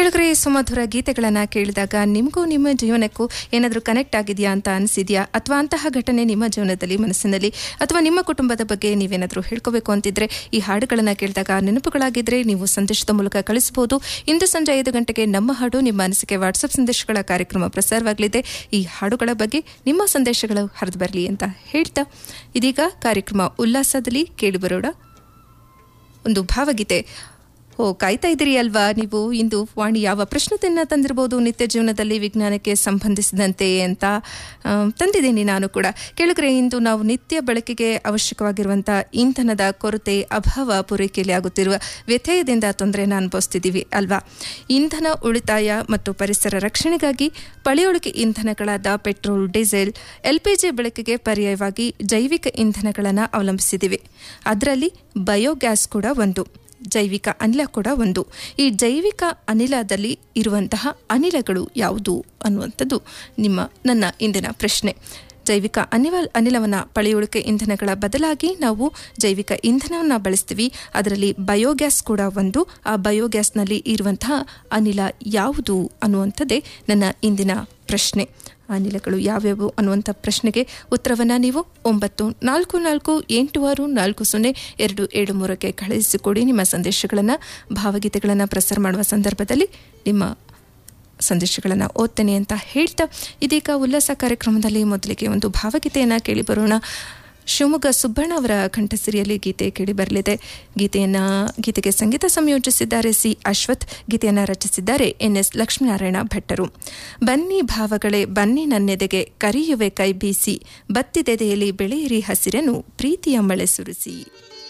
ಕೆಳಗರೆ ಸುಮಧುರ ಗೀತೆಗಳನ್ನು ಕೇಳಿದಾಗ ನಿಮಗೂ ನಿಮ್ಮ ಜೀವನಕ್ಕೂ ಏನಾದರೂ ಕನೆಕ್ಟ್ ಆಗಿದೆಯಾ ಅಂತ ಅನಿಸಿದೆಯಾ ಅಥವಾ ಅಂತಹ ಘಟನೆ ನಿಮ್ಮ ಜೀವನದಲ್ಲಿ ಮನಸ್ಸಿನಲ್ಲಿ ಅಥವಾ ನಿಮ್ಮ ಕುಟುಂಬದ ಬಗ್ಗೆ ನೀವೇನಾದರೂ ಹೇಳ್ಕೋಬೇಕು ಅಂತಿದ್ರೆ ಈ ಹಾಡುಗಳನ್ನು ಕೇಳಿದಾಗ ನೆನಪುಗಳಾಗಿದ್ದರೆ ನೀವು ಸಂದೇಶದ ಮೂಲಕ ಕಳಿಸಬಹುದು ಇಂದು ಸಂಜೆ ಐದು ಗಂಟೆಗೆ ನಮ್ಮ ಹಾಡು ನಿಮ್ಮ ಅನಿಸಿಕೆ ವಾಟ್ಸಪ್ ಸಂದೇಶಗಳ ಕಾರ್ಯಕ್ರಮ ಪ್ರಸಾರವಾಗಲಿದೆ ಈ ಹಾಡುಗಳ ಬಗ್ಗೆ ನಿಮ್ಮ ಸಂದೇಶಗಳು ಹರಿದು ಬರಲಿ ಅಂತ ಹೇಳ್ತಾ ಇದೀಗ ಕಾರ್ಯಕ್ರಮ ಉಲ್ಲಾಸದಲ್ಲಿ ಕೇಳಿಬರೋಣ ಒಂದು ಭಾವಗೀತೆ ಓ ಕಾಯ್ತಾ ಇದ್ದೀರಿ ಅಲ್ವಾ ನೀವು ಇಂದು ವಾಣಿ ಯಾವ ಪ್ರಶ್ನೆಯನ್ನ ತಂದಿರಬಹುದು ನಿತ್ಯ ಜೀವನದಲ್ಲಿ ವಿಜ್ಞಾನಕ್ಕೆ ಸಂಬಂಧಿಸಿದಂತೆ ಅಂತ ಆ, ತಂದಿದ್ದೀನಿ ನಾನು ಕೂಡ ಕೆಳಗರೆ ಇಂದು ನಾವು ನಿತ್ಯ ಬಳಕೆಗೆ ಅವಶ್ಯಕವಾಗಿರುವಂಥ ಇಂಧನದ ಕೊರತೆ ಅಭಾವ ಪೂರೈಕೆಯಲ್ಲಿ ಆಗುತ್ತಿರುವ ವ್ಯತ್ಯಯದಿಂದ ತೊಂದರೆಯನ್ನು ಅನುಭವಿಸ್ತಿದ್ದೀವಿ ಅಲ್ವಾ ಇಂಧನ ಉಳಿತಾಯ ಮತ್ತು ಪರಿಸರ ರಕ್ಷಣೆಗಾಗಿ ಪಳೆಯುಳಿಕೆ ಇಂಧನಗಳಾದ ಪೆಟ್ರೋಲ್ ಡೀಸೆಲ್ ಎಲ್ಪಿಜಿ ಬಳಕೆಗೆ ಪರ್ಯಾಯವಾಗಿ ಜೈವಿಕ ಇಂಧನಗಳನ್ನು ಅವಲಂಬಿಸಿದ್ದೀವಿ ಅದರಲ್ಲಿ ಬಯೋಗ್ಯಾಸ್ ಕೂಡ ಒಂದು ಜೈವಿಕ ಅನಿಲ ಕೂಡ ಒಂದು ಈ ಜೈವಿಕ ಅನಿಲದಲ್ಲಿ ಇರುವಂತಹ ಅನಿಲಗಳು ಯಾವುದು ಅನ್ನುವಂಥದ್ದು ನಿಮ್ಮ ನನ್ನ ಇಂದಿನ ಪ್ರಶ್ನೆ ಜೈವಿಕ ಅನಿಲ ಅನಿಲವನ್ನು ಪಳೆಯುಳಿಕೆ ಇಂಧನಗಳ ಬದಲಾಗಿ ನಾವು ಜೈವಿಕ ಇಂಧನವನ್ನು ಬಳಸ್ತೀವಿ ಅದರಲ್ಲಿ ಬಯೋಗ್ಯಾಸ್ ಕೂಡ ಒಂದು ಆ ಬಯೋಗ್ಯಾಸ್ನಲ್ಲಿ ಇರುವಂತಹ ಅನಿಲ ಯಾವುದು ಅನ್ನುವಂಥದ್ದೇ ನನ್ನ ಇಂದಿನ ಪ್ರಶ್ನೆ ಅನಿಲಗಳು ಯಾವ್ಯಾವು ಅನ್ನುವಂಥ ಪ್ರಶ್ನೆಗೆ ಉತ್ತರವನ್ನು ನೀವು ಒಂಬತ್ತು ನಾಲ್ಕು ನಾಲ್ಕು ಎಂಟು ಆರು ನಾಲ್ಕು ಸೊನ್ನೆ ಎರಡು ಏಳು ಮೂರಕ್ಕೆ ಕಳುಹಿಸಿಕೊಡಿ ನಿಮ್ಮ ಸಂದೇಶಗಳನ್ನು ಭಾವಗೀತೆಗಳನ್ನು ಪ್ರಸಾರ ಮಾಡುವ ಸಂದರ್ಭದಲ್ಲಿ ನಿಮ್ಮ ಸಂದೇಶಗಳನ್ನು ಓದ್ತೇನೆ ಅಂತ ಹೇಳ್ತಾ ಇದೀಗ ಉಲ್ಲಾಸ ಕಾರ್ಯಕ್ರಮದಲ್ಲಿ ಮೊದಲಿಗೆ ಒಂದು ಭಾವಗೀತೆಯನ್ನು ಕೇಳಿ ಬರೋಣ ಶಿವಮೊಗ್ಗ ಸುಬ್ಬಣ್ಣ ಅವರ ಕಂಠಸಿರಿಯಲ್ಲಿ ಗೀತೆ ಕೇಳಿ ಬರಲಿದೆ ಗೀತೆಯನ್ನು ಗೀತೆಗೆ ಸಂಗೀತ ಸಂಯೋಜಿಸಿದ್ದಾರೆ ಸಿ ಅಶ್ವಥ್ ಗೀತೆಯನ್ನು ರಚಿಸಿದ್ದಾರೆ ಎನ್ ಎಸ್ ಲಕ್ಷ್ಮೀನಾರಾಯಣ ಭಟ್ಟರು ಬನ್ನಿ ಭಾವಗಳೇ ಬನ್ನಿ ನನ್ನೆದೆಗೆ ಕರಿಯುವೆ ಕೈ ಬೀಸಿ ಬತ್ತಿದೆದೆಯಲ್ಲಿ ಬೆಳೆಯಿರಿ ಹಸಿರನು ಪ್ರೀತಿಯ ಮಳೆ ಸುರಿಸಿ